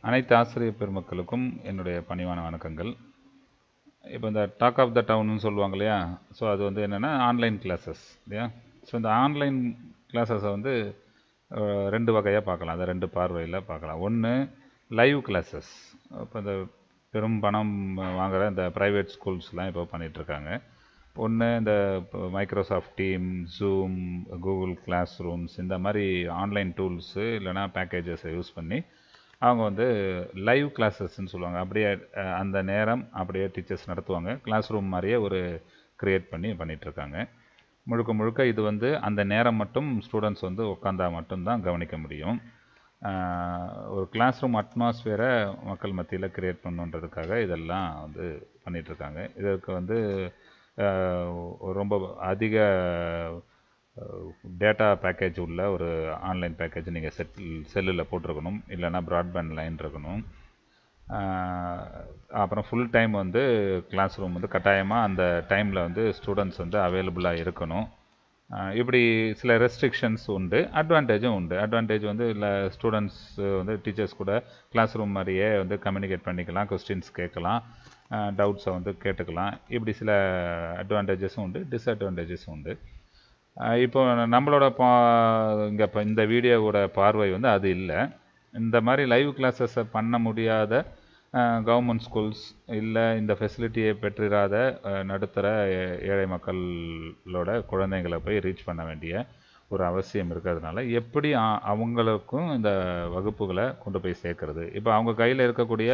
அனைத்து ஆசிரியர் பெருமக்களுக்கும் என்னுடைய பணிவான வணக்கங்கள் இப்போ இந்த டாக் ஆஃப் த டவுன்னு சொல்லுவாங்க இல்லையா ஸோ அது வந்து என்னென்னா ஆன்லைன் கிளாஸஸ் இல்லையா ஸோ இந்த ஆன்லைன் கிளாஸஸை வந்து அஹ், ரெண்டு வகையாக பார்க்கலாம் அதை ரெண்டு பார்வையில் பார்க்கலாம் ஒன்று லைவ் கிளாஸஸ் இப்போ இந்த பெரும் பணம் வாங்குற இந்த ப்ரைவேட் ஸ்கூல்ஸ்லாம் இப்போ பண்ணிகிட்ருக்காங்க ஒன்று இந்த Microsoft team Zoom Google classrooms இந்த மாதிரி ஆன்லைன் டூல்ஸு இல்லைனா பேக்கேஜஸை யூஸ் பண்ணி அவங்க வந்து லைவ் கிளாஸஸ்ன்னு சொல்லுவாங்க அப்படியே அஹ், அந்த நேரம் அப்படியே டீச்சர்ஸ் நடத்துவாங்க கிளாஸ் ரூம் மாதிரியே ஒரு க்ரியேட் பண்ணி பண்ணிகிட்ருக்காங்க முழுக்க முழுக்க இது வந்து அந்த நேரம் மட்டும் ஸ்டூடெண்ட்ஸ் வந்து உட்காந்தா மட்டும்தான் கவனிக்க முடியும் ஆஹ், ஒரு கிளாஸ் ரூம் அட்மாஸ்பியரை மக்கள் மத்தியில் க்ரியேட் பண்ணுன்றதுக்காக இதெல்லாம் வந்து பண்ணிகிட்ருக்காங்க இதற்கு வந்து ஆஹ், ரொம்ப அதிக டேட்டா பேக்கேஜ் உள்ள ஒரு ஆன்லைன் பேக்கேஜ் நீங்கள் செட் செல்லில் போட்டிருக்கணும் இல்லைன்னா ப்ராட்பேண்ட் லைன் இருக்கணும் ஆஹ் அப்புறம் ஃபுல் டைம் வந்து கிளாஸ் ரூம் வந்து கட்டாயமாக அந்த டைமில் வந்து ஸ்டூடெண்ட்ஸ் வந்து அவைலபிளாக இருக்கணும் ஆஹ் இப்படி சில ரெஸ்ட்ரிக்ஷன்ஸ் உண்டு அட்வான்டேஜும் உண்டு அட்வான்டேஜ் வந்து இல்லை ஸ்டூடெண்ட்ஸ் வந்து டீச்சர்ஸ் கூட கிளாஸ் ரூம் மாதிரியே வந்து கம்யூனிகேட் பண்ணிக்கலாம் கொஸ்டின்ஸ் கேட்கலாம் டவுட்ஸை வந்து கேட்டுக்கலாம் இப்படி சில அட்வான்டேஜஸும் உண்டு டிஸ்அட்வான்டேஜஸும் உண்டு ஆஹ் இப்போ நம்மளோட பா இங்கே இப்போ இந்த வீடியோவோட பார்வை வந்து அது இல்லை இந்த மாதிரி லைவ் கிளாஸஸை பண்ண முடியாத கவர்மெண்ட் ஸ்கூல்ஸ் இல்லை இந்த ஃபெசிலிட்டியை பெற்றிராத அஹ், நடுத்தர ஏ- ஏழை மக்களோட குழந்தைங்களை போய் ரீச் பண்ண வேண்டிய ஒரு அவசியம் இருக்கிறதுனால எப்படி அ- அவங்களுக்கும் இந்த வகுப்புகளை கொண்டு போய் சேர்க்கறது இப்போ அவங்க கையில் இருக்கக்கூடிய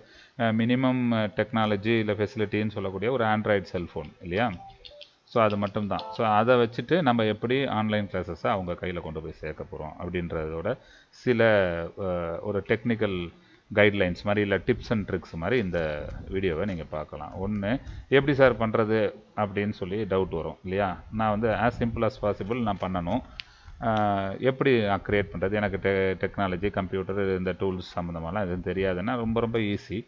மினிமம் டெக்னாலஜி இல்லை ஃபெசிலிட்டின்னு சொல்லக்கூடிய ஒரு ஆண்ட்ராய்டு செல்ஃபோன் இல்லையா ஸோ அது மட்டும்தான் ஸோ அதை வச்சுட்டு நம்ம எப்படி ஆன்லைன் கிளாஸஸை அவங்க கையில் கொண்டு போய் சேர்க்க போகிறோம் அப்படின்றதோட சில அஹ், ஒரு டெக்னிக்கல் கைட்லைன்ஸ் மாதிரி இல்லை டிப்ஸ் அண்ட் ட்ரிக்ஸ் மாதிரி இந்த வீடியோவை நீங்கள் பார்க்கலாம் ஒன்று எப்படி சார் பண்ணுறது அப்படின்னு சொல்லி டவுட் வரும் இல்லையா நான் வந்து ஆஸ் சிம்பிள் as பாசிபிள் நான் பண்ணணும் ஆஹ் எப்படி நான் க்ரியேட் பண்ணுறது எனக்கு டெ டெக்னாலஜி கம்ப்யூட்டர் இந்த டூல்ஸ் சம்மந்தமாலாம் எதுவும் தெரியாதுன்னா ரொம்ப ரொம்ப ஈஸி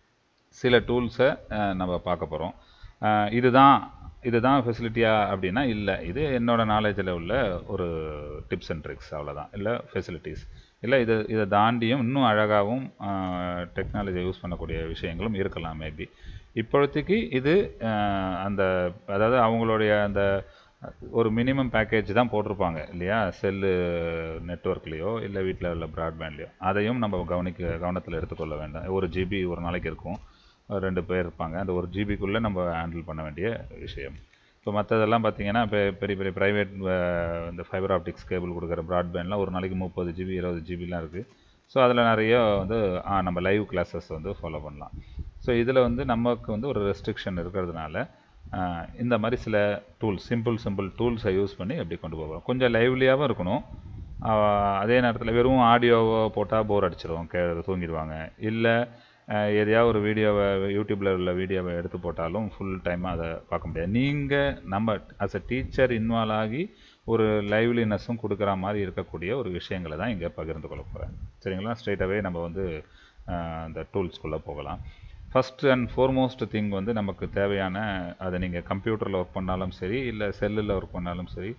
சில டூல்ஸை நம்ம பார்க்க போகிறோம் இதுதான் இதுதான் ஃபெசிலிட்டியா அப்படின்னா இல்லை இது என்னோட நாலேஜில் உள்ள ஒரு டிப்ஸ் அண்ட் ட்ரிக்ஸ் அவ்வளோதான் இல்லை ஃபெசிலிட்டிஸ் இல்லை இது இதை தாண்டியும் இன்னும் அழகாகவும் டெக்னாலஜி யூஸ் பண்ணக்கூடிய விஷயங்களும் இருக்கலாம் மேபி இப்போதைக்கு இது ஆஹ், அந்த அதாவது அவங்களுடைய அந்த ஒரு மினிமம் பேக்கேஜ் தான் போட்டிருப்பாங்க இல்லையா செல்லு நெட்ஒர்க்லேயோ இல்லை வீட்டில் உள்ள ப்ராட்பேண்ட்லேயோ அதையும் நம்ம கவனிக்க கவனத்தில் எடுத்துக்கொள்ள வேண்டாம் ஒரு ஜிபி ஒரு நாளைக்கு இருக்கும் ஒரு ரெண்டு பேர் இருப்பாங்க அந்த ஒரு ஜிபிக்குள்ளே நம்ம ஹேண்டில் பண்ண வேண்டிய விஷயம் இப்போ மற்றதெல்லாம் பார்த்தீங்கன்னா இப்போ பெரிய பெரிய ப்ரைவேட் இந்த ஃபைபர் ஆப்டிக்ஸ் கேபிள் கொடுக்குற ப்ராட்பேண்ட்லாம் ஒரு நாளைக்கு முப்பது ஜிபி இருபது ஜிபிலாம் இருக்குது ஸோ அதில் நிறைய வந்து ஆ, நம்ம லைவ் கிளாஸஸ் வந்து ஃபாலோ பண்ணலாம் ஸோ இதில் வந்து நமக்கு வந்து ஒரு ரெஸ்ட்ரிக்ஷன் இருக்கிறதுனால ஆ, இந்த மாதிரி சில டூல்ஸ் சிம்பிள் சிம்பிள் டூல்ஸை யூஸ் பண்ணி எப்படி கொண்டு போகிறோம் கொஞ்சம் லைவ்லியாகவும் இருக்கணும் ஆ, அதே நேரத்தில் வெறும் ஆடியோவை போட்டால் போர் அடிச்சிரும் கே தூங்கிடுவாங்க இல்லை எதையாவது ஒரு வீடியோவை யூடியூப்பில் உள்ள வீடியோவை எடுத்து போட்டாலும் ஃபுல் டைமாக அதை பார்க்க முடியாது நீங்கள் நம்ம அஸ் அ டீச்சர் இன்வால்வ் ஆகி ஒரு லைவ்லினஸும் கொடுக்குற மாதிரி இருக்கக்கூடிய ஒரு விஷயங்களை தான் இங்கே பகிர்ந்து கொள்ள போகிறேன் சரிங்களா ஸ்ட்ரெயிட்டாகவே நம்ம வந்து ஆஹ், அந்த டூல்ஸ்குள்ளே போகலாம் ஃபஸ்ட் அண்ட் ஃபோர்மோஸ்ட் திங் வந்து நமக்கு தேவையான அதை நீங்கள் கம்ப்யூட்டரில் ஒர்க் பண்ணாலும் சரி இல்லை செல்லில் ஒர்க் பண்ணாலும் சரி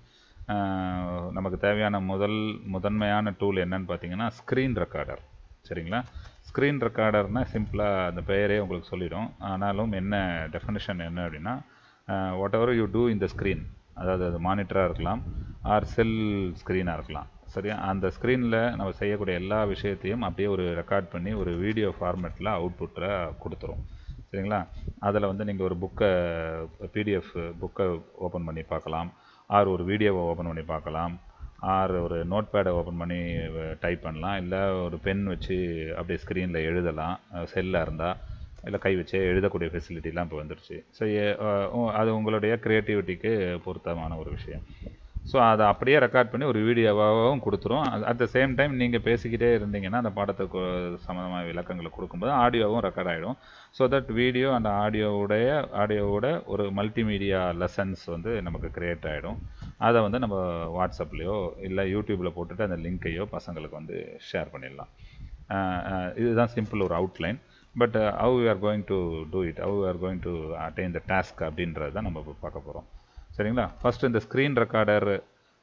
ஆஹ், நமக்கு தேவையான முதல் முதன்மையான டூல் என்னன்னு பார்த்தீங்கன்னா ஸ்க்ரீன் ரெக்கார்டர் சரிங்களா ஸ்க்ரீன் ரெக்கார்டர்னா சிம்பிளாக அந்த பெயரே உங்களுக்கு சொல்லிடும் ஆனாலும் என்ன டெஃபினிஷன் என்ன அப்படின்னா வாட் எவர் யூ டூ இந்த ஸ்க்ரீன் அதாவது அது மானிட்டராக இருக்கலாம் ஆர் செல் ஸ்க்ரீனாக இருக்கலாம் சரியா அந்த ஸ்க்ரீனில் நம்ம செய்யக்கூடிய எல்லா விஷயத்தையும் அப்படியே ஒரு ரெக்கார்ட் பண்ணி ஒரு வீடியோ ஃபார்மேட்டில் அவுட்புட்டில் கொடுத்துரும் சரிங்களா அதில் வந்து நீங்கள் ஒரு புக்கை பிடிஎஃப் புக்கை ஓப்பன் பண்ணி பார்க்கலாம் ஆர் ஒரு வீடியோவை ஓப்பன் பண்ணி பார்க்கலாம் ஆர் ஒரு நோட் பேடை ஓப்பன் பண்ணி டைப் பண்ணலாம் இல்லை ஒரு பென் வச்சு அப்படியே ஸ்க்ரீனில் எழுதலாம் செல்லாக இருந்தால் இல்லை கை வச்சே எழுதக்கூடிய ஃபெசிலிட்டிலாம் இப்போ வந்துருச்சு ஸோ அது உங்களுடைய க்ரியேட்டிவிட்டிக்கு பொருத்தமான ஒரு விஷயம் ஸோ அதை அப்படியே ரெக்கார்ட் பண்ணி ஒரு வீடியோவாகவும் கொடுத்துரும் அட் த சேம் டைம் நீங்கள் பேசிக்கிட்டே இருந்தீங்கன்னா அந்த பாடத்துக்கு சம்மந்தமான விளக்கங்களை கொடுக்கும்போது ஆடியோவும் ரெக்கார்ட் ஆகிடும் ஸோ தட் வீடியோ அண்ட் ஆடியோவுடைய ஆடியோவோட ஒரு மல்டிமீடியா லெசன்ஸ் வந்து நமக்கு க்ரியேட் ஆகிடும் அதை வந்து நம்ம வாட்ஸ்அப்லேயோ இல்லை யூடியூப்பில் போட்டுட்டு அந்த லிங்க்கையோ பசங்களுக்கு வந்து ஷேர் பண்ணிடலாம் அஹ் அஹ் இதுதான் சிம்பிள் ஒரு outline but how you are going to do it how you are going to attain the task அப்படின்றது தான் நம்ம இப்போ பார்க்க போகிறோம் சரிங்களா ஃபர்ஸ்ட் இந்த ஸ்க்ரீன் ரெக்கார்டர்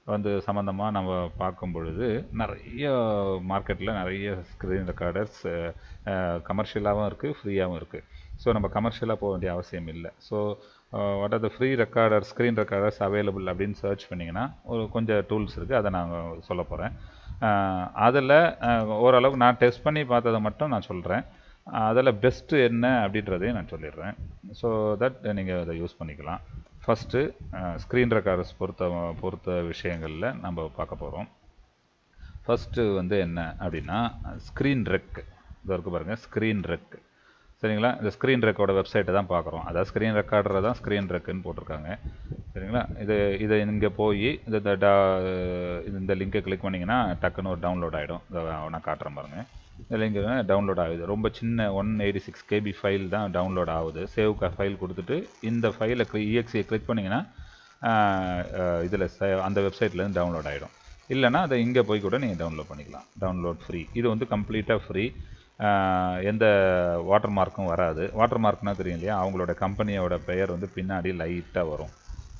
வந்து சம்மந்தமாக நம்ம பார்க்கும் பொழுது நிறைய மார்க்கெட்டில் நிறைய ஸ்க்ரீன் ரெக்கார்டர்ஸ் கமர்ஷியலாகவும் இருக்குது ஃப்ரீயாகவும் இருக்குது ஸோ நம்ம கமர்ஷியலாக போக வேண்டிய அவசியம் இல்லை so what are the free recorder screen recorders available அப்படின்னு சர்ச் பண்ணிங்கன்னா ஒரு கொஞ்சம் டூல்ஸ் இருக்குது அதை நான் சொல்ல போகிறேன் அதில் ஓரளவுக்கு நான் டெஸ்ட் பண்ணி பார்த்ததை மட்டும் நான் சொல்கிறேன் அதில் பெஸ்ட்டு என்ன அப்படின்றதையும் நான் சொல்லிடுறேன் ஸோ தட் நீங்கள் அதை யூஸ் பண்ணிக்கலாம் ஃபஸ்ட்டு ஸ்க்ரீன் ரெக்கார்டர்ஸ் பொறுத்த பொறுத்த விஷயங்களில் நம்ம பார்க்க போகிறோம் ஃபஸ்ட்டு வந்து என்ன அப்படின்னா ஸ்க்ரீன் ரெக் இது இருக்கு பாருங்கள் ஸ்க்ரீன் ரெக் சரிங்களா இந்த ஸ்க்ரீன் ரெக்கோட வெப்சைட்டை தான் பார்க்குறோம் அதாவது ஸ்க்ரீன் ரெக்கார்டரை தான் ஸ்க்ரீன் ரெக்குன்னு போட்டிருக்காங்க சரிங்களா இது இதை இங்கே போய் இந்த இந்த லிங்கை கிளிக் பண்ணிங்கன்னா டக்குன்னு ஒரு டவுன்லோட் ஆகிடும் நான் காட்டுறேன் பாருங்கள் இந்த லிங்க் டவுன்லோட் ஆகுது ரொம்ப சின்ன one eighty six KB file தான் டவுன்லோட் ஆகுது சேவ் ஃபைல் கொடுத்துட்டு இந்த ஃபைலை இஎக்ஸியை கிளிக் பண்ணிங்கன்னா இதில் அந்த வெப்சைட்லேருந்து டவுன்லோட் ஆகிடும் இல்லைனா அதை இங்கே போய் கூட நீங்கள் டவுன்லோட் பண்ணிக்கலாம் டவுன்லோட் ஃப்ரீ இது வந்து கம்ப்ளீட்டாக ஃப்ரீ எந்த வாட்டர் மார்க்கும் வராது வாட்டர் மார்க்னா தெரியும் இல்லையா அவங்களோட கம்பெனியோட பெயர் வந்து பின்னாடி லைட்டாக வரும்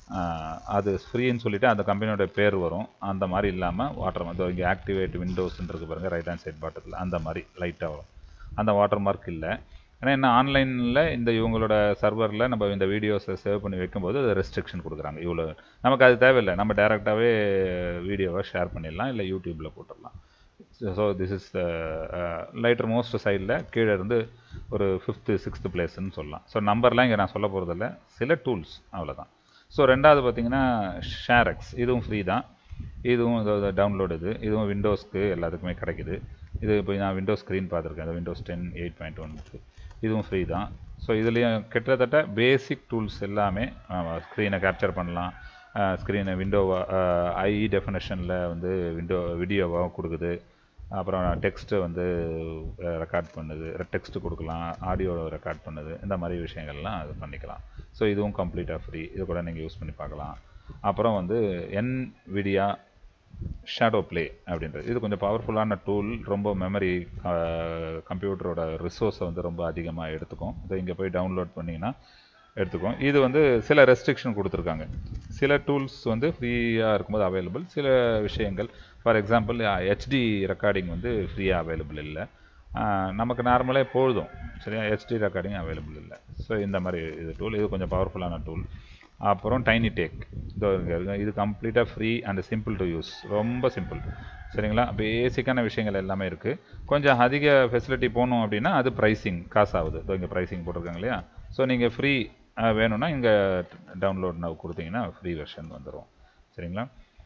அது ஃப்ரீன்னு சொல்லிவிட்டு அந்த கம்பெனியோட பேர் வரும் அந்த மாதிரி இல்லாமல் வாட்டர் மார்க் இங்கே ஆக்டிவேட் விண்டோஸ்ன்றது பாருங்கள் ரைட் ஹேண்ட் சைட் பாட்டத்தில் அந்த மாதிரி லைட்டாக வரும் அந்த வாட்டர் மார்க் இல்லை ஏன்னா என்ன ஆன்லைனில் இந்த இவங்களோட சர்வரில் நம்ம இந்த வீடியோஸை சேவ் பண்ணி வைக்கும்போது அது ரெஸ்ட்ரிக்ஷன் கொடுக்குறாங்க இவ்வளோ நமக்கு அது தேவையில்லை நம்ம டேரெக்டாகவே வீடியோவை ஷேர் பண்ணிடலாம் இல்லை யூடியூப்பில் போட்டுடலாம் so this is lighter most சைடில் கீழே இருந்து ஒரு ஃபிஃப்த்து சிக்ஸ்த்து பிளேஸ்ன்னு சொல்லலாம் ஸோ நம்பர்லாம் இங்கே நான் சொல்ல போகிறதில்ல சில டூல்ஸ் அவ்வளோதான் ஸோ ரெண்டாவது பார்த்தீங்கன்னா ஷேரெக்ஸ் இதுவும் ஃப்ரீ தான் இதுவும் டவுன்லோடு இது இதுவும் விண்டோஸ்க்கு எல்லாத்துக்குமே கிடைக்குது இது இப்போ நான் விண்டோஸ் ஸ்க்ரீன் பார்த்துருக்கேன் அந்த விண்டோஸ் டென் எயிட் பாயிண்ட் ஒன்க்கு இதுவும் ஃப்ரீ தான் ஸோ இதுலேயும் கிட்டத்தட்ட பேசிக் டூல்ஸ் எல்லாமே ஸ்க்ரீனை கேப்சர் பண்ணலாம் ஸ்க்ரீனை விண்டோவை ஐ டெஃபினேஷனில் வந்து விண்டோ வீடியோவாக கொடுக்குது அப்புறம் டெக்ஸ்ட்டு வந்து ரெக்கார்ட் பண்ணுது டெக்ஸ்ட்டு கொடுக்கலாம் ஆடியோ ரெக்கார்ட் பண்ணுது இந்த மாதிரி விஷயங்கள்லாம் அது பண்ணிக்கலாம் ஸோ இதுவும் கம்ப்ளீட்டாக ஃப்ரீ இது கூட நீங்கள் யூஸ் பண்ணி பார்க்கலாம் அப்புறம் வந்து என் விடியா ஷேடோ ப்ளே அப்படின்றது இது கொஞ்சம் பவர்ஃபுல்லான டூல் ரொம்ப மெமரி கம்ப்யூட்டரோட ரிசோர்ஸை வந்து ரொம்ப அதிகமாக எடுத்துக்கும் இதை இங்கே போய் டவுன்லோட் பண்ணிங்கன்னா எடுத்துக்கும் இது வந்து சில ரெஸ்ட்ரிக்ஷன் கொடுத்துருக்காங்க சில டூல்ஸ் வந்து ஃப்ரீயாக இருக்கும்போது அவைலபிள் சில விஷயங்கள் ஃபார் எக்ஸாம்பிள் ஹெச்டி ரெக்கார்டிங் வந்து ஃப்ரீயாக அவைலபிள் இல்லை நமக்கு நார்மலாக போதும் சரியா ஹெச்டி ரெக்கார்டிங் அவைலபிள் இல்லை ஸோ இந்த மாதிரி இது டூல் இது கொஞ்சம் பவர்ஃபுல்லான டூல் அப்புறம் டைனி டேக் இதோ இருக்கு இது கம்ப்ளீட்டாக free and simple to use ரொம்ப சிம்பிள் சரிங்களா பேசிக்கான விஷயங்கள் எல்லாமே இருக்குது கொஞ்சம் அதிக ஃபெசிலிட்டி போகணும் அப்படின்னா அது ப்ரைஸிங் காசு ஆகுது இதோ இங்கே ப்ரைஸிங் போட்டிருக்காங்க இல்லையா ஸோ நீங்கள் ஃப்ரீ வேணும்னா இங்கே டவுன்லோட் கொடுத்தீங்கன்னா ஃப்ரீ வெர்ஷன் வந்துடும் சரிங்களா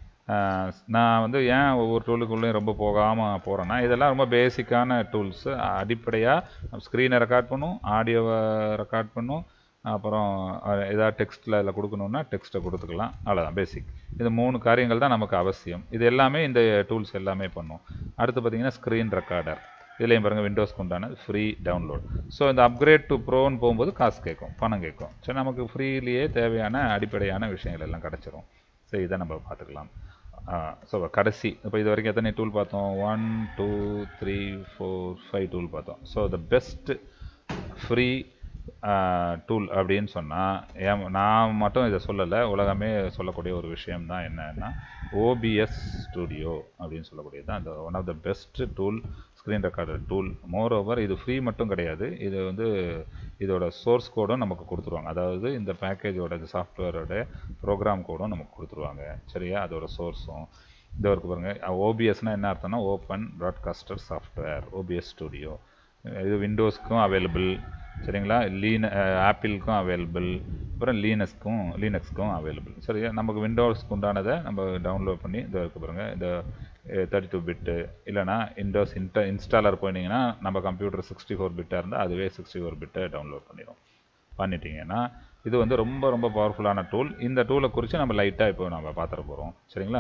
நான் வந்து ஏன் ஒவ்வொரு டூலுக்குள்ளேயும் ரொம்ப போகாமல் போகிறேன்னா இதெல்லாம் ரொம்ப பேசிக்கான டூல்ஸு அடிப்படையாக ஸ்க்ரீனை ரெக்கார்ட் பண்ணும் ஆடியோவை ரெக்கார்ட் பண்ணும் அப்புறம் ஏதாவது டெக்ஸ்ட்டில் அதில் கொடுக்கணுன்னா டெக்ஸ்ட்டை கொடுத்துக்கலாம் அவ்வளோதான் பேசிக் இது மூணு காரியங்கள் தான் நமக்கு அவசியம் இது எல்லாமே இந்த டூல்ஸ் எல்லாமே பண்ணும் அடுத்து பார்த்திங்கன்னா ஸ்க்ரீன் ரெக்கார்டர் இதுலேயும் பாருங்கள் விண்டோஸ்க்கு உண்டான ஃப்ரீ டவுன்லோட் ஸோ இந்த அப்கிரேட் டு ப்ரோன்னு போகும்போது காசு கேட்கும் பணம் கேட்கும் ஸோ நமக்கு ஃப்ரீலேயே தேவையான அடிப்படையான விஷயங்கள் எல்லாம் கிடச்சிரும் ஸோ இதை நம்ம பார்த்துக்கலாம் ஸோ கடைசி இப்போ இது வரைக்கும் எத்தனை டூல் பார்த்தோம் one two three four five tool பார்த்தோம் so the best free tool அப்படின்னு சொன்னால் ஏன் நான் மட்டும் இதை சொல்லலை உலகமே சொல்லக்கூடிய ஒரு விஷயம் தான் என்னன்னா ஓபிஎஸ் ஸ்டுடியோ அப்படின்னு சொல்லக்கூடியது தான் அந்த one of the best tool screen recorder tool more over இது ஃப்ரீ மட்டும் கிடையாது இது வந்து இதோட சோர்ஸ் கோடும் நமக்கு கொடுத்துருவாங்க அதாவது இந்த பேக்கேஜோட இந்த சாஃப்ட்வேரோட ப்ரோக்ராம் கோடும் நமக்கு கொடுத்துருவாங்க சரியா அதோட சோர்ஸும் இந்த ஒர்க்கு பாருங்கள் ஓபிஎஸ்னால் என்ன அர்த்தம்னா open broadcaster software OBS studio இது விண்டோஸ்க்கும் அவைலபிள் சரிங்களா லீன ஆப்பிளுக்கும் அவைலபிள் அப்புறம் லீனஸ்க்கும் லீனக்ஸ்க்கும் அவைலபிள் சரியா நமக்கு விண்டோஸ்க்கு உண்டானதை நம்ம டவுன்லோட் பண்ணி இந்த இருக்க பாருங்கள் இந்த தேர்ட்டி டூ பிட்டு இல்லைனா விண்டோஸ் இன்ட இன்ஸ்டாலர் போனீங்கன்னா நம்ம கம்ப்யூட்டர் சிக்ஸ்டி ஃபோர் பிட்டாக இருந்தால் அதுவே சிக்ஸ்டி ஃபோர் பிட்டை டவுன்லோட் பண்ணிடும் பண்ணிட்டீங்கன்னா இது வந்து ரொம்ப ரொம்ப பவர்ஃபுல்லான டூல் இந்த டூலை குறித்து நம்ம லைட்டாக இப்போ நம்ம பார்த்துட போகிறோம் சரிங்களா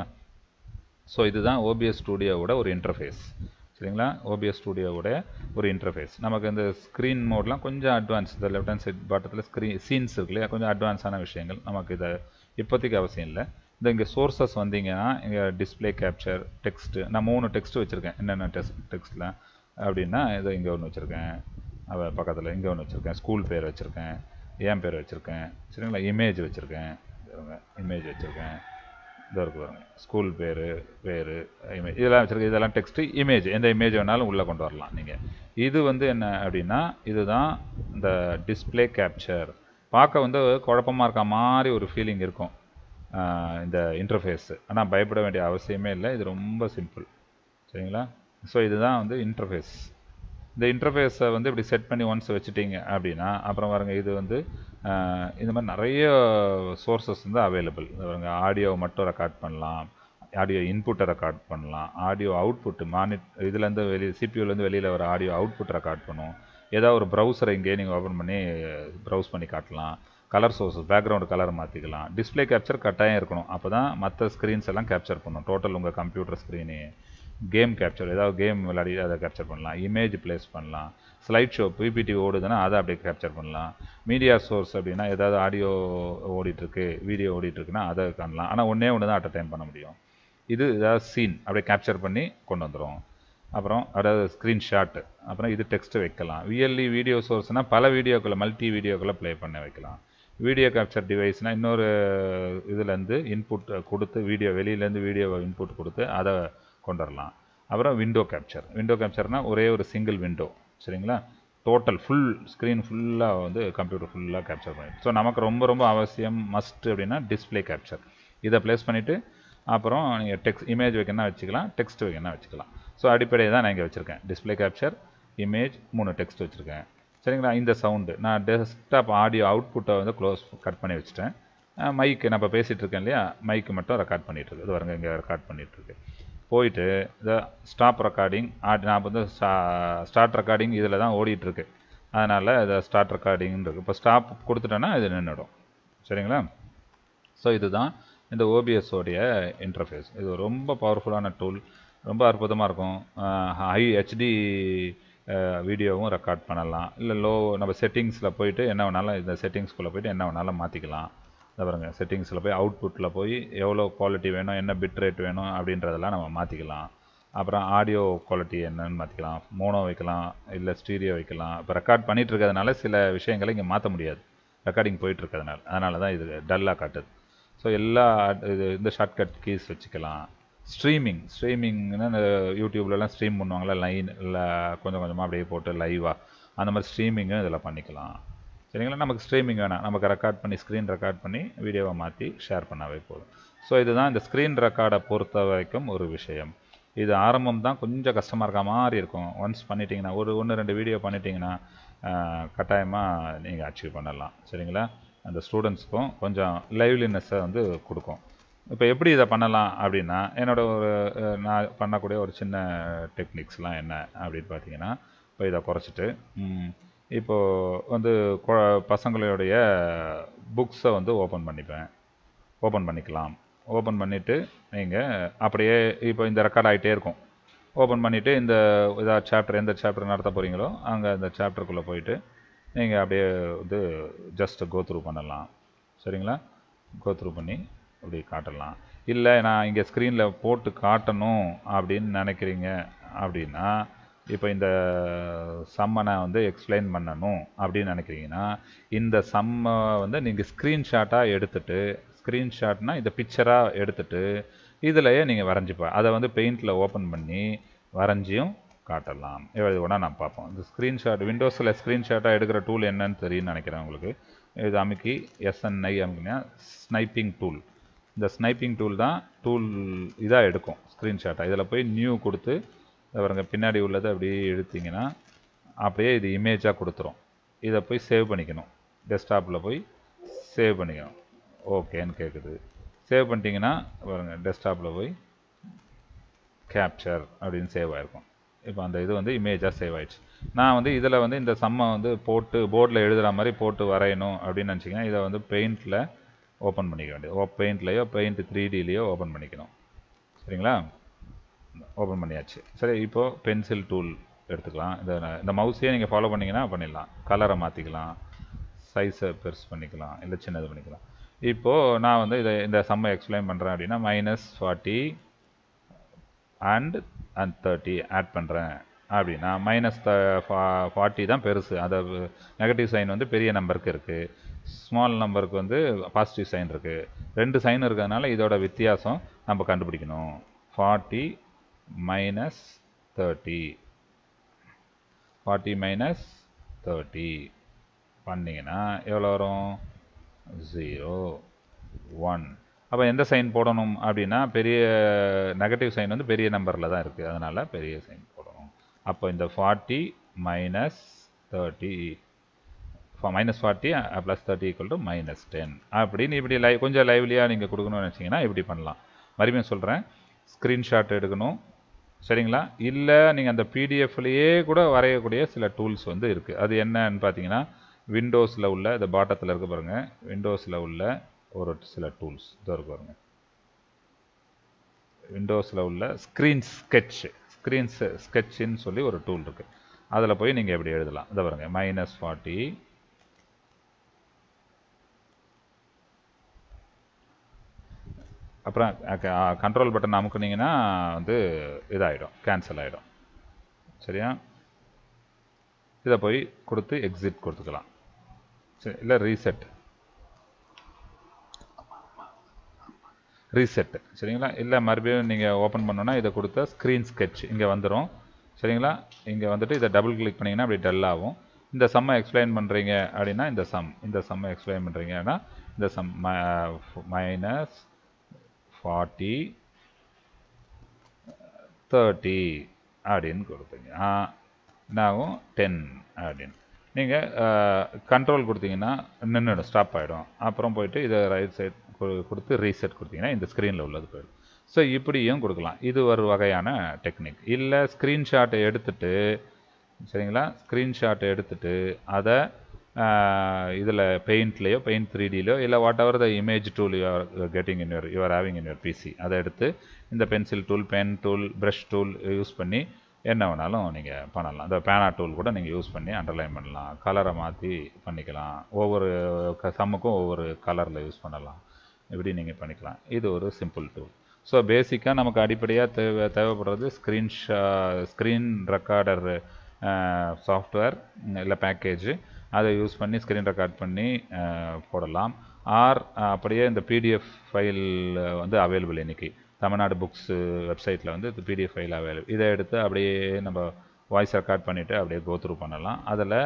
ஸோ இதுதான் ஓபிஎஸ் ஸ்டூடியோவோட ஒரு இன்டர்ஃபேஸ் சரிங்களா ஓபிஎஸ் ஸ்டூடியோவோட ஒரு இன்டர்ஃபேஸ் நமக்கு இந்த ஸ்க்ரீன் மோட்லாம் கொஞ்சம் அட்வான்ஸ் இந்த லெஃப்ட் ஹேண்ட் சைட் பாட்டத்தில் ஸ்க்ரீன் சீன்ஸ் இருக்கு இல்லையா கொஞ்சம் அட்வான்ஸான விஷயங்கள் நமக்கு இதை இப்போதைக்கு அவசியம் இல்லை இந்த இங்கே சோர்சஸ் வந்தீங்கன்னா இங்கே டிஸ்பிளே கேப்சர் டெக்ஸ்ட்டு நான் மூணு டெக்ஸ்ட் வச்சுருக்கேன் என்னென்ன டெக்ஸ்ட் டெக்ஸ்ட்டில் அப்படின்னா இதை இங்கே ஒன்று வச்சுருக்கேன் அவ பக்கத்தில் இங்கே ஒன்று வச்சுருக்கேன் ஸ்கூல் பேர் வச்சுருக்கேன் என் பேர் வச்சுருக்கேன் சரிங்களா இமேஜ் வச்சுருக்கேன் இமேஜ் வச்சுருக்கேன் இது இருக்கு பாருங்க ஸ்கூல் பேர் பேர் இமேஜ் இதெல்லாம் வச்சுருக்கு இதெல்லாம் டெக்ஸ்ட்டு இமேஜ் எந்த இமேஜ் வேணாலும் உள்ளே கொண்டு வரலாம் நீங்கள் இது வந்து என்ன அப்படின்னா இதுதான் இந்த டிஸ்ப்ளே கேப்சர் பார்க்க வந்து குழப்பமாக இருக்க மாதிரி ஒரு ஃபீலிங் இருக்கும் ஆஹ் இந்த இன்டர்ஃபேஸ் ஆனால் பயப்பட வேண்டிய அவசியமே இல்லை இது ரொம்ப சிம்பிள் சரிங்களா ஸோ இதுதான் வந்து இன்டர்ஃபேஸ் இந்த இன்டர்ஃபேஸை வந்து இப்படி செட் பண்ணி ஒன்ஸ் வச்சுட்டீங்க அப்படின்னா அப்புறம் பாருங்க இது வந்து ஆஹ் இந்த மாதிரி நிறைய சோர்சஸ் வந்து அவைலபிள் பாருங்க ஆடியோவை மட்டும் ரெக்கார்ட் பண்ணலாம் ஆடியோ இன்புட்டை ரெக்கார்ட் பண்ணலாம் ஆடியோ அவுட்புட் மானிட் இதுலேருந்து வெளியே சிபியூலேருந்து வெளியில் வர ஆடியோ அவுட்புட் ரெக்கார்ட் பண்ணும் ஏதாவது ஒரு ப்ரௌசரை இங்கேயே நீங்கள் ஓப்பன் பண்ணி ப்ரௌஸ் பண்ணி காட்டலாம் கலர் சோர்ஸஸ் பேக்ரவுண்ட் கலர் மாற்றிக்கலாம் டிஸ்ப்ளே கேப்சர் கட்டாயம் இருக்கணும் அப்போ தான் மற்ற ஸ்க்ரீன்ஸ் எல்லாம் கேப்சர் பண்ணும் டோட்டல் உங்கள் கம்ப்யூட்டர் ஸ்க்ரீனு கேம் கேப்சர் ஏதாவது கேம் விளையாடி அதை கேப்சர் பண்ணலாம் இமேஜ் ப்ளேஸ் பண்ணலாம் ஸ்லைட் ஷோ பிபிடி ஓடுதுன்னா அதை அப்படியே கேப்சர் பண்ணலாம் மீடியா சோர்ஸ் அப்படின்னா ஏதாவது ஆடியோ ஓடிட்டுருக்கு வீடியோ ஓடிட்டுருக்குன்னா அதை காணலாம் ஆனால் ஒன்றே ஒன்று தான் அட் டைம் பண்ண முடியும் இது ஏதாவது சீன் அப்படியே கேப்சர் பண்ணி கொண்டு வந்துடும் அப்புறம் அதாவது ஸ்க்ரீன்ஷாட் அப்புறம் இது டெக்ஸ்ட் வைக்கலாம் விஎல்இ வீடியோ சோர்ஸ்னால் பல வீடியோக்களை மல்டி வீடியோக்களை ப்ளே பண்ண வைக்கலாம் வீடியோ கேப்சர் டிவைஸ்னால் இன்னொரு இதுலேருந்து இன்புட் கொடுத்து வீடியோ வெளியிலேருந்து வீடியோவை இன்புட் கொடுத்து அதை கொண்டு வரலாம் அப்புறம் விண்டோ கேப்சர் விண்டோ கேப்சர்னால் ஒரே ஒரு சிங்கிள் விண்டோ சரிங்களா டோட்டல் ஃபுல் ஸ்க்ரீன் ஃபுல்லாக வந்து கம்ப்யூட்டர் ஃபுல்லாக கேப்சர் பண்ணி ஸோ நமக்கு ரொம்ப ரொம்ப அவசியம் மஸ்ட் அப்படின்னா டிஸ்ப்ளே கேப்சர் இதை ப்ளேஸ் பண்ணிவிட்டு அப்புறம் நீங்கள் டெக்ஸ்ட் இமேஜ் வைக்கணும்னா வச்சுக்கலாம் டெக்ஸ்ட் வைக்கணும்னா வச்சுக்கலாம் ஸோ அடிப்படையை தான் நான் இங்கே வச்சுருக்கேன் டிஸ்ப்ளே கேப்சர் இமேஜ் மூணு டெக்ஸ்ட் வச்சுருக்கேன் சரிங்களா இந்த சவுண்டு நான் டெஸ்க்டாப் ஆடியோ அவுட்புட்டை வந்து க்ளோஸ் கட் பண்ணி வச்சுட்டேன் மைக்கு நான் இப்போ பேசிகிட்டு இருக்கேன் இல்லையா மைக்கு மட்டும் ரெக்கார்ட் பண்ணிகிட்டு இருக்கு இது வருங்க இங்கே ரெக்கார்ட் பண்ணிகிட்டு இருக்கு போயிட்டு இந்த ஸ்டாப் ரெக்கார்டிங் நான் வந்து ஸ்டார்ட் ரெக்கார்டிங் இதில் தான் ஓடிட்டு இருக்கு அதனால் இதை ஸ்டார்ட் ரெக்கார்டிங்னு இருக்குது இப்போ ஸ்டாப் கொடுத்துட்டேன்னா இது நின்றுடும் சரிங்களா ஸோ இதுதான் இந்த ஓபிஎஸ்ஸோடைய இன்டர்ஃபேஸ் இது ரொம்ப பவர்ஃபுல்லான டூல் ரொம்ப அற்புதமாக இருக்கும் ஹை ஹெச்டி வீடியோவும் ரெக்கார்ட் பண்ணலாம் இல்லை லோ நம்ம செட்டிங்ஸில் போயிட்டு என்ன வேணாலும் இந்த செட்டிங்ஸ்குள்ளே போயிட்டு என்ன வேணாலும் மாற்றிக்கலாம் இதை பாருங்க செட்டிங்ஸில் போய் அவுட்புட்டில் போய் எவ்வளோ குவாலிட்டி வேணும் என்ன பிட் ரேட் வேணும் அப்படின்றதெல்லாம் நம்ம மாற்றிக்கலாம் அப்புறம் ஆடியோ குவாலிட்டி என்னன்னு மாற்றிக்கலாம் மோனோ வைக்கலாம் இல்லை ஸ்டீரியோ வைக்கலாம் இப்போ ரெக்கார்ட் பண்ணிட்டு இருக்கிறதுனால சில விஷயங்களை இங்கே மாற்ற முடியாது ரெக்கார்டிங் போயிட்டு இருக்கிறதுனால அதனால தான் இது டல்லாக காட்டுது ஸோ எல்லா இது இந்த ஷார்ட்கட் கீஸ் வச்சுக்கலாம் ஸ்ட்ரீமிங் ஸ்ட்ரீமிங்னா இந்த யூடியூப்லலாம் ஸ்ட்ரீம் பண்ணுவாங்களா லைன் இல்லை கொஞ்சம் கொஞ்சமாக அப்படியே போட்டு லைவாக அந்த மாதிரி ஸ்ட்ரீமிங்கும் இதில் பண்ணிக்கலாம் சரிங்களா நமக்கு ஸ்ட்ரீமிங் வேணாம் நமக்கு ரெக்கார்ட் பண்ணி ஸ்க்ரீன் ரெக்கார்ட் பண்ணி வீடியோவை மாற்றி ஷேர் பண்ணாவே போதும் ஸோ இதுதான் இந்த ஸ்க்ரீன் ரெக்கார்டை பொறுத்த வரைக்கும் ஒரு விஷயம் இது ஆரம்பம் தான் கொஞ்சம் கஷ்டமாக இருக்க மாதிரி இருக்கும் ஒன்ஸ் பண்ணிட்டீங்கன்னா ஒரு ஒன்று ரெண்டு வீடியோ பண்ணிட்டீங்கன்னா கட்டாயமாக நீங்கள் அச்சீவ் பண்ணலாம் சரிங்களா அந்த ஸ்டூடெண்ட்ஸ்க்கும் கொஞ்சம் லைவ்லினஸ்ஸை வந்து கொடுக்கும் இப்போ எப்படி இதை பண்ணலாம் அப்படின்னா என்னோட ஒரு அஹ், நான் பண்ணக்கூடிய ஒரு சின்ன டெக்னிக்ஸ்லாம் என்ன அப்படின்னு பார்த்தீங்கன்னா இப்போ இதை குறைச்சிட்டு ம், இப்போ வந்து கொ- பசங்களுடைய புக்ஸை வந்து ஓப்பன் பண்ணிப்பேன் ஓப்பன் பண்ணிக்கலாம் ஓப்பன் பண்ணிவிட்டு நீங்கள் அப்படியே இப்போ இந்த ரெக்கார்ட் ஆகிட்டே இருக்கும் ஓப்பன் பண்ணிவிட்டு இந்த ஏதாவது சாப்டர் எந்த சாப்டர் நடத்த போகிறீங்களோ அங்கே அந்த சாப்டருக்குள்ளே போயிட்டு நீங்கள் அப்படியே வந்து ஜஸ்ட் கோ த்ரூ பண்ணலாம் சரிங்களா கோ த்ரூ பண்ணி அப்படி காட்டலாம் இல்லை நான் இங்கே ஸ்க்ரீனில் போட்டு காட்டணும் அப்படின்னு நினைக்கிறீங்க அப்படின்னா இப்போ இந்த சம்மை நான் வந்து எக்ஸ்பிளைன் பண்ணணும் அப்படின்னு நினைக்கிறீங்கன்னா இந்த சம்மை வந்து நீங்கள் ஸ்க்ரீன்ஷாட்டாக எடுத்துட்டு ஸ்க்ரீன்ஷாட்னா இந்த பிக்சராக எடுத்துட்டு இதிலையே நீங்கள் வரைஞ்சிப்பா அதை வந்து பெயிண்டில் ஓப்பன் பண்ணி வரைஞ்சியும் காட்டலாம் இது வேணால் நான் பார்ப்போம் இந்த ஸ்க்ரீன்ஷாட் விண்டோஸில் ஸ்க்ரீன்ஷாட்டாக எடுக்கிற டூல் என்னன்னு தெரியும்னு நினைக்கிறேன் உங்களுக்கு இது அமுக்கி எஸ்என்ஐ அமுக்கினா ஸ்னைப்பிங் டூல் இந்த ஸ்னைப்பிங் டூல் தான் டூல் இதாக எடுக்கும் ஸ்க்ரீன்ஷாட்டாக இதில் போய் நியூ கொடுத்து இதை பாருங்க பின்னாடி உள்ளதை அப்படியே எடுத்தீங்கன்னா அப்படியே இது இமேஜாக கொடுத்துரும் இதை போய் சேவ் பண்ணிக்கணும் டெஸ்க்டாப்பில் போய் சேவ் பண்ணிக்கணும் ஓகேன்னு கேட்குது சேவ் பண்ணிட்டீங்கன்னா பாருங்க டெஸ்க்டாப்பில் போய் கேப்சர் அப்படின்னு சேவ் ஆயிருக்கும் இப்போ அந்த இது வந்து இமேஜாக சேவ் ஆயிடுச்சு நான் வந்து இதில் வந்து இந்த சம்மை வந்து போட்டு போர்டில் எழுதுகிற மாதிரி போட்டு வரையணும் அப்படின்னு நினச்சிங்கன்னா இதை வந்து பெயிண்டில் ஓப்பன் பண்ணிக்க வேண்டியது ஓ பெயிண்ட்லேயோ பெயிண்ட் த்ரீ டிலேயோ ஓப்பன் பண்ணிக்கணும் சரிங்களா ஓப்பன் பண்ணியாச்சு சரி இப்போது பென்சில் டூல் எடுத்துக்கலாம் இந்த இந்த மவுஸையே நீங்கள் ஃபாலோ பண்ணிங்கன்னா பண்ணிடலாம் கலரை மாற்றிக்கலாம் சைஸை பெருசு பண்ணிக்கலாம் இல்லை சின்னது பண்ணிக்கலாம் இப்போது நான் வந்து இதை இந்த சம்மை எக்ஸ்பிளைன் பண்ணுறேன் அப்படின்னா minus forty and and thirty add பண்ணுறேன் அப்படின்னா மைனஸ் ஃபார்ட்டி தான் பெருசு அதை நெகட்டிவ் சைன் வந்து பெரிய நம்பருக்கு இருக்குது ஸ்மால் நம்பருக்கு வந்து பாசிட்டிவ் சைன் இருக்குது ரெண்டு சைன் இருக்கிறதுனால இதோட வித்தியாசம் நம்ம கண்டுபிடிக்கணும் forty minus thirty forty minus thirty பண்ணிங்கன்னா எவ்வளோ வரும் ஜீரோ ஒன் அப்போ எந்த சைன் போடணும் அப்படின்னா பெரிய நெகட்டிவ் சைன் வந்து பெரிய நம்பரில் தான் இருக்குது அதனால் பெரிய சைன் போடணும் அப்போ இந்த forty minus thirty minus forty plus thirty equal to minus ten அப்படின்னு இப்படி லைவ் கொஞ்சம் லைவ்லியாக நீங்கள் கொடுக்கணும்னு நினச்சிங்கன்னா இப்படி பண்ணலாம் மறுபடியும் சொல்கிறேன் ஸ்க்ரீன்ஷாட் எடுக்கணும் சரிங்களா இல்லை நீங்கள் அந்த பிடிஎஃப்லேயே கூட வரையக்கூடிய சில டூல்ஸ் வந்து இருக்குது அது என்னன்னு பார்த்தீங்கன்னா விண்டோஸில் உள்ள இந்த பாட்டத்தில் இருக்க பாருங்கள் விண்டோஸில் உள்ள ஒரு சில டூல்ஸ் இதோ இருக்கு பாருங்க விண்டோஸில் உள்ள ஸ்க்ரீன் ஸ்கெட்ச் ஸ்க்ரீன் ஸ்கெட்சின்னு சொல்லி ஒரு டூல் இருக்குது அதில் போய் நீங்கள் எப்படி எழுதலாம் இதை பாருங்க மைனஸ் ஃபார்ட்டி அப்புறம் கண்ட்ரோல் பட்டன் அமுக்குனீங்கன்னா வந்து இதாகிடும் கேன்சல் ஆகிடும் சரியா இதை போய் கொடுத்து எக்ஸிட் கொடுத்துக்கலாம் சரி இல்லை ரீசெட் ரீசெட் சரிங்களா இல்லை மறுபடியும் நீங்கள் ஓப்பன் பண்ணோன்னா இதை கொடுத்த ஸ்க்ரீன் ஸ்கெட்ச் இங்கே வந்துடும் சரிங்களா இங்கே வந்துட்டு இதை டபுள் கிளிக் பண்ணிங்கன்னா அப்படி டல் ஆகும் இந்த சம்மை எக்ஸ்பிளைன் பண்ணுறீங்க அப்படின்னா இந்த சம் இந்த சம்மை எக்ஸ்பிளைன் பண்ணுறீங்கன்னா இந்த சம் மைனஸ் ஃபார்ட்டி தேர்ட்டி அப்படின்னு கொடுப்பீங்க ஆ என்னாகும் டென் அப்படின்னு நீங்கள் கண்ட்ரோல் கொடுத்தீங்கன்னா நின்றுடும் ஸ்டாப் ஆகிடும் அப்புறம் போயிட்டு இதை ரைட் சைட் கொடுத்து ரீசெட் கொடுத்தீங்கன்னா இந்த ஸ்க்ரீனில் உள்ளது போயிடும் ஸோ இப்படியும் கொடுக்கலாம் இது ஒரு வகையான டெக்னிக் இல்லை ஸ்க்ரீன்ஷாட்டை எடுத்துட்டு சரிங்களா ஸ்க்ரீன்ஷாட்டை எடுத்துட்டு அதை இதில் பெயிண்ட்லேயோ பெயிண்ட் த்ரீ டிலையோ இல்லை whatever the image tool you are getting in your you are having in your PC அதை எடுத்து இந்த pencil tool pen tool brush tool use பண்ணி என்ன வேணாலும் நீங்கள் பண்ணலாம் இந்த பேனா டூல் கூட நீங்கள் யூஸ் பண்ணி அண்டர்லைன் பண்ணலாம் கலரை மாற்றி பண்ணிக்கலாம் ஒவ்வொரு க சம்முக்கும் ஒவ்வொரு கலரில் யூஸ் பண்ணலாம் இப்படி நீங்கள் பண்ணிக்கலாம் இது ஒரு சிம்பிள் டூல் ஸோ பேசிக்காக நமக்கு அடிப்படையாக தேவை தேவைப்படுறது ஸ்க்ரீன்ஷா ஸ்க்ரீன் ரெக்கார்டர் சாஃப்ட்வேர் இல்லை பேக்கேஜ் அதை யூஸ் பண்ணி ஸ்க்ரீன் ரெக்கார்ட் பண்ணி போடலாம் ஆர் அப்படியே இந்த பிடிஎஃப் ஃபைல் வந்து அவைலபிள் இன்றைக்கி தமிழ்நாடு புக்ஸ் வெப்சைட்டில் வந்து இது பிடிஎஃப் ஃபைல் அவைலபிள் இதை எடுத்து அப்படியே நம்ம வாய்ஸ் ரெக்கார்ட் பண்ணிவிட்டு அப்படியே கோத்ரூ பண்ணலாம் அதில்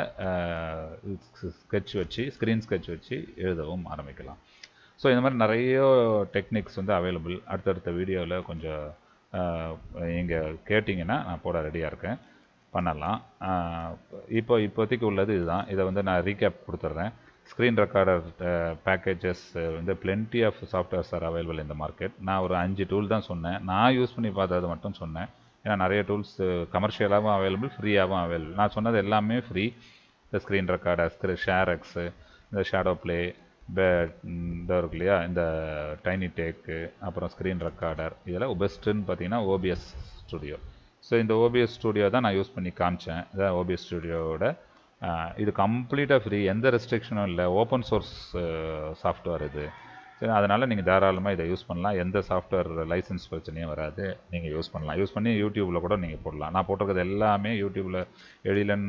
ஸ்கெட்ச் வச்சு ஸ்க்ரீன் ஸ்கெட்ச் வச்சு எழுதவும் ஆரம்பிக்கலாம் ஸோ இந்த மாதிரி நிறைய டெக்னிக்ஸ் வந்து அவைலபிள் அடுத்தடுத்த வீடியோவில் கொஞ்சம் நீங்கள் கேட்டிங்கன்னா நான் போட ரெடியாக இருக்கேன் பண்ணலாம் இப்போ இப்போதைக்கு உள்ளது இதுதான் இதை வந்து நான் ரீகேப் கொடுத்துட்றேன் ஸ்க்ரீன் ரெக்கார்டர் பேக்கேஜஸ் வந்து plenty of softwares are available இந்த மார்க்கெட் நான் ஒரு அஞ்சு டூல் தான் சொன்னேன் நான் யூஸ் பண்ணி பார்த்தது மட்டும் சொன்னேன் ஏன்னா நிறைய டூல்ஸ் கமர்ஷியலாகவும் அவைலபிள் ஃப்ரீயாகவும் அவைலபிள் நான் சொன்னது எல்லாமே ஃப்ரீ இந்த ஸ்க்ரீன் ரெக்கார்டர் ஸ்க்ரீ ஷேர் எக்ஸு இந்த ஷேடோ ப்ளே இந்த இருக்கு இல்லையா இந்த டைனி டேக்கு அப்புறம் ஸ்க்ரீன் ரெக்கார்டர் இதெல்லாம் பெஸ்ட்டுன்னு பார்த்தீங்கன்னா ஓபிஎஸ் ஸ்டுடியோ ஸோ இந்த ஓபிஎஸ் ஸ்டுடியோ தான் நான் யூஸ் பண்ணி காமிச்சேன் இதான் ஓபிஎஸ் ஸ்டுடியோவோட இது கம்ப்ளீட்டாக ஃப்ரீ எந்த ரெஸ்ட்ரிக்ஷனும் இல்லை ஓப்பன் சோர்ஸ் சாஃப்ட்வேர் இது சரி அதனால் நீங்கள் தாராளமாக இதை யூஸ் பண்ணலாம் எந்த சாஃப்ட்வேர் லைசன்ஸ் பிரச்சனையும் வராது நீங்கள் யூஸ் பண்ணலாம் யூஸ் பண்ணி யூடியூப்பில் கூட நீங்கள் போடலாம் நான் போட்டிருக்கிறது எல்லாமே யூடியூப்பில் எழிலன்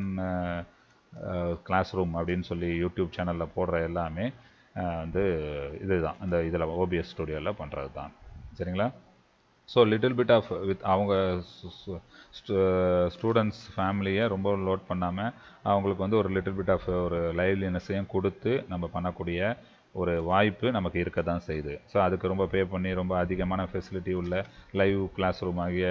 கிளாஸ் ரூம் அப்படின்னு சொல்லி யூடியூப் சேனலில் போடுற எல்லாமே வந்து இதுதான் இந்த இதில் ஓபிஎஸ் ஸ்டுடியோவில் பண்ணுறது தான் சரிங்களா so little bit of with அவங்க ஸ்டூடெண்ட்ஸ் ஃபேமிலியை ரொம்ப லோட் பண்ணாமல் அவங்களுக்கு வந்து ஒரு லிட்டில் பிட் ஆஃப் ஒரு லைவ்லினஸையும் கொடுத்து நம்ம பண்ணக்கூடிய ஒரு வாய்ப்பு நமக்கு இருக்க தான் செய்யுது ஸோ அதுக்கு ரொம்ப பே பண்ணி ரொம்ப அதிகமான ஃபெசிலிட்டி உள்ள லைவ் கிளாஸ் ரூம் ஆகிய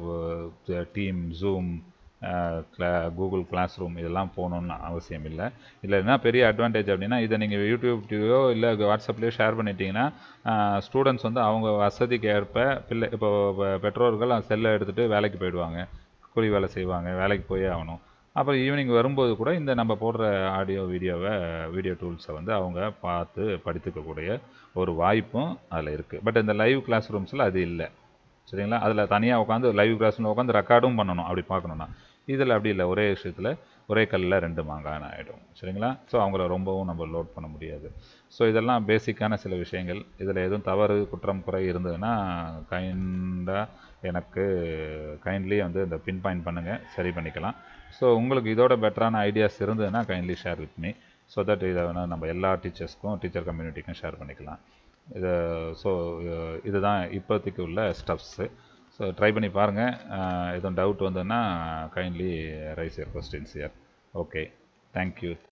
டீம் ஜூம் கிளா கூகுள் கிளாஸ் ரூம் இதெல்லாம் போகணுன்னு அவசியம் இல்லை இதில் என்ன பெரிய அட்வான்டேஜ் அப்படின்னா இதை நீங்கள் யூடியூப்லேயோ இல்லை வாட்ஸ்அப்லேயோ ஷேர் பண்ணிட்டீங்கன்னா ஸ்டூடெண்ட்ஸ் வந்து அவங்க வசதிக்கு ஏற்ப பிள்ளை இப்போ பெற்றோர்கள் செல்லை எடுத்துகிட்டு வேலைக்கு போயிடுவாங்க கூலி வேலை செய்வாங்க வேலைக்கு போயே ஆகணும் அப்புறம் ஈவினிங் வரும்போது கூட இந்த நம்ம போடுற ஆடியோ வீடியோவை வீடியோ டூல்ஸை வந்து அவங்க பார்த்து படித்துக்கக்கூடிய ஒரு வாய்ப்பும் அதில் இருக்குது பட் இந்த லைவ் கிளாஸ் ரூம்ஸில் அது இல்லை சரிங்களா அதில் தனியாக உட்காந்து லைவ் கிளாஸில் உட்காந்து ரெக்கார்டும் பண்ணணும் அப்படி பார்க்கணுன்னா இதில் அப்படி இல்லை ஒரே விஷயத்தில் ஒரே கல்லில் ரெண்டு மாங்கான்னு ஆகிடும் சரிங்களா ஸோ அவங்கள ரொம்பவும் நம்ம லோட் பண்ண முடியாது ஸோ இதெல்லாம் பேசிக்கான சில விஷயங்கள் இதில் எதுவும் தவறு குற்றம் குறை இருந்ததுன்னா கைண்டாக எனக்கு கைண்ட்லி வந்து இந்த பின் பாயிண்ட் பண்ணுங்கள் சரி பண்ணிக்கலாம் ஸோ உங்களுக்கு இதோட பெட்டரான ஐடியாஸ் இருந்ததுன்னா kindly share with me so that இதை வேணால் நம்ம எல்லா டீச்சர்ஸ்க்கும் டீச்சர் கம்யூனிட்டிக்கும் ஷேர் பண்ணிக்கலாம் இது ஸோ இதுதான் இப்போதைக்கு உள்ள ஸ்டெப்ஸு ஸோ ட்ரை பண்ணி பாருங்கள் எதுவும் டவுட் வந்ததுன்னா kindly raise your questions here okay thank you